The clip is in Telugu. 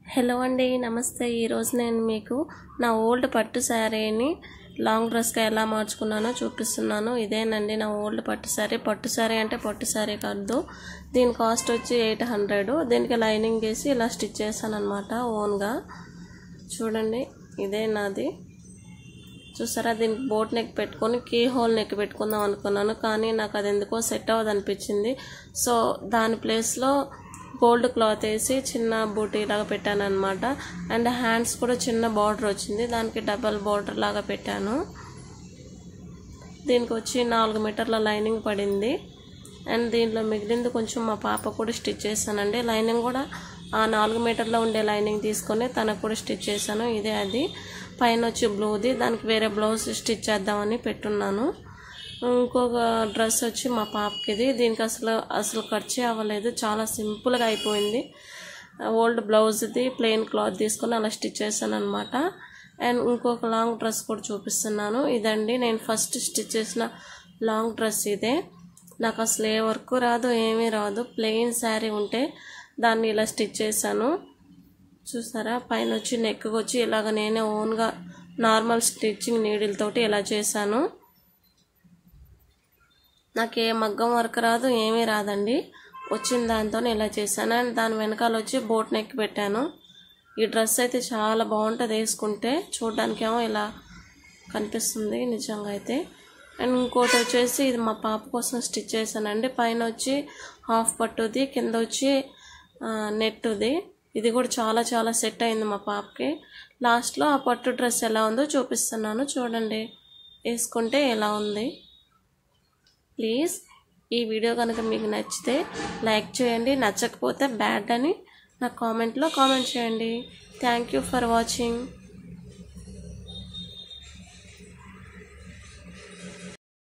హలో అండి నమస్తే ఈరోజు నేను మీకు నా ఓల్డ్ పట్టు శారీని లాంగ్ డ్రెస్గా ఎలా మార్చుకున్నానో చూపిస్తున్నాను ఇదేనండి నా ఓల్డ్ పట్టు శారీ పట్టు శారీ అంటే పట్టు శారీ కాదు దీని కాస్ట్ వచ్చి ఎయిట్ హండ్రెడ్ దీనికి లైనింగ్ వేసి ఇలా స్టిచ్ చేశాను అనమాట ఓన్గా చూడండి ఇదే నాది చూసారా దీనికి బోట్ నెక్ పెట్టుకొని కీ హోల్ నెక్ పెట్టుకుందాం అనుకున్నాను కానీ నాకు అది ఎందుకో సెట్ అవ్వదు అనిపించింది సో దాని ప్లేస్లో గోల్డ్ క్లాత్ వేసి చిన్న బూటీ లాగా పెట్టాను అనమాట అండ్ హ్యాండ్స్ కూడా చిన్న బార్డర్ వచ్చింది దానికి డబల్ బార్డర్ లాగా పెట్టాను దీనికి వచ్చి నాలుగు మీటర్ల లైనింగ్ పడింది అండ్ దీంట్లో మిగిలింది కొంచెం మా పాప కూడా స్టిచ్ చేశానండి లైనింగ్ కూడా ఆ నాలుగు మీటర్లో ఉండే లైనింగ్ తీసుకొని తనకు కూడా స్టిచ్ చేశాను ఇదే అది పైన వచ్చి బ్లూది దానికి వేరే బ్లౌజ్ స్టిచ్ చేద్దామని పెట్టున్నాను ఇంకొక డ్రెస్ వచ్చి మా పాపకి ఇది దీనికి అసలు అసలు ఖర్చే అవ్వలేదు చాలా సింపుల్గా అయిపోయింది ఓల్డ్ బ్లౌజ్ది ప్లెయిన్ క్లాత్ తీసుకొని అలా స్టిచ్ చేశాను అనమాట అండ్ ఇంకొక లాంగ్ డ్రెస్ కూడా చూపిస్తున్నాను ఇదండి నేను ఫస్ట్ స్టిచ్ చేసిన లాంగ్ డ్రెస్ ఇదే నాకు అసలు ఏ వర్క్ రాదు ఏమీ రాదు ప్లెయిన్ శారీ ఉంటే దాన్ని ఇలా స్టిచ్ చేశాను చూసారా పైన వచ్చి నెక్ వచ్చి ఇలాగ నేనే ఓన్గా నార్మల్ స్టిచ్చింగ్ నీడిల్ తోటి ఇలా చేశాను నాకు ఏ మగ్గం వర్క్ రాదు ఏమీ రాదండి వచ్చిన దాంతో ఇలా చేశాను అండ్ దాని వెనకాల వచ్చి బోట్ నెక్ పెట్టాను ఈ డ్రెస్ అయితే చాలా బాగుంటుంది వేసుకుంటే చూడడానికి ఏమో ఇలా కనిపిస్తుంది నిజంగా అయితే అండ్ ఇంకోటి వచ్చేసి ఇది మా పాప కోసం స్టిచ్ చేశానండి పైన వచ్చి హాఫ్ పట్టుది కింద వచ్చి నెట్టుది ఇది కూడా చాలా చాలా సెట్ అయింది మా పాపకి లాస్ట్లో ఆ పట్టు డ్రెస్ ఎలా ఉందో చూపిస్తున్నాను చూడండి వేసుకుంటే ఎలా ఉంది ప్లీజ్ ఈ వీడియో కనుక మీకు నచ్చితే లైక్ చేయండి నచ్చకపోతే బ్యాడ్ అని నా కామెంట్లో కామెంట్ చేయండి థ్యాంక్ యూ ఫర్ వాచింగ్